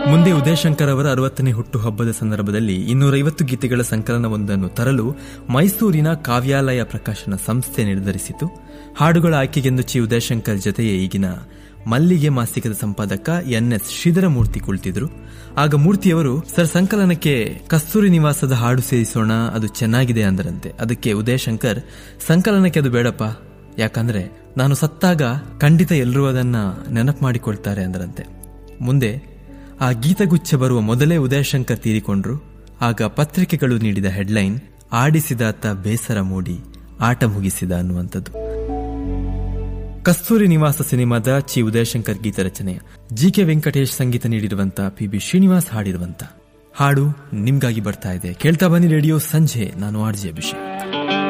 ಮುಂದೆ ಉದಯಶಂಕರ್ ಅವರ ಅರವತ್ತನೇ ಹುಟ್ಟುಹಬ್ಬದ ಸಂದರ್ಭದಲ್ಲಿ ಇನ್ನೂರೈವತ್ತು ಗೀತೆಗಳ ಸಂಕಲನವೊಂದನ್ನು ತರಲು ಮೈಸೂರಿನ ಕಾವ್ಯಾಲಯ ಪ್ರಕಾಶನ ಸಂಸ್ಥೆ ನಿರ್ಧರಿಸಿತು ಹಾಡುಗಳ ಆಯ್ಕೆಗೆಂದು ಚಿ ಉದಯಶಂಕರ್ ಜೊತೆಯೇ ಈಗಿನ ಮಲ್ಲಿಗೆ ಮಾಸಿಕದ ಸಂಪಾದಕ ಎನ್ಎಸ್ ಶ್ರೀಧರಮೂರ್ತಿ ಕುಳಿತಿದ್ರು ಆಗ ಮೂರ್ತಿಯವರು ಸರ್ ಸಂಕಲನಕ್ಕೆ ಕಸ್ತೂರಿ ನಿವಾಸದ ಹಾಡು ಸೇರಿಸೋಣ ಅದು ಚೆನ್ನಾಗಿದೆ ಅಂದರಂತೆ ಅದಕ್ಕೆ ಉದಯಶಂಕರ್ ಸಂಕಲನಕ್ಕೆ ಅದು ಬೇಡಪ್ಪ ಯಾಕಂದ್ರೆ ನಾನು ಸತ್ತಾಗ ಖಂಡಿತ ಎಲ್ಲರೂ ಅದನ್ನ ನೆನಪು ಮಾಡಿಕೊಳ್ತಾರೆ ಅಂದರಂತೆ ಮುಂದೆ ಆ ಗೀತಗುಚ್ಛ ಬರುವ ಮೊದಲೇ ಉದಯಶಂಕರ್ ತೀರಿಕೊಂಡ್ರು ಆಗ ಪತ್ರಿಕೆಗಳು ನೀಡಿದ ಹೆಡ್ಲೈನ್ ಆಡಿಸಿದಾತ ಬೇಸರ ಮೂಡಿ ಆಟ ಮುಗಿಸಿದ ಅನ್ನುವಂಥದ್ದು ಕಸ್ತೂರಿ ನಿವಾಸ ಸಿನಿಮಾದ ಚಿ ಉದಯಶಂಕರ್ ಗೀತ ರಚನೆಯ ಜಿ ಕೆ ವೆಂಕಟೇಶ್ ಸಂಗೀತ ನೀಡಿರುವಂತ ಪಿ ಬಿ ಶ್ರೀನಿವಾಸ್ ಹಾಡಿರುವಂತ ಹಾಡು ನಿಮ್ಗಾಗಿ ಬರ್ತಾ ಇದೆ ಕೇಳ್ತಾ ಬನ್ನಿ ರೇಡಿಯೋ ಸಂಜೆ ನಾನು ಆರ್ ಜಿ ಅಭಿಷೇಕ್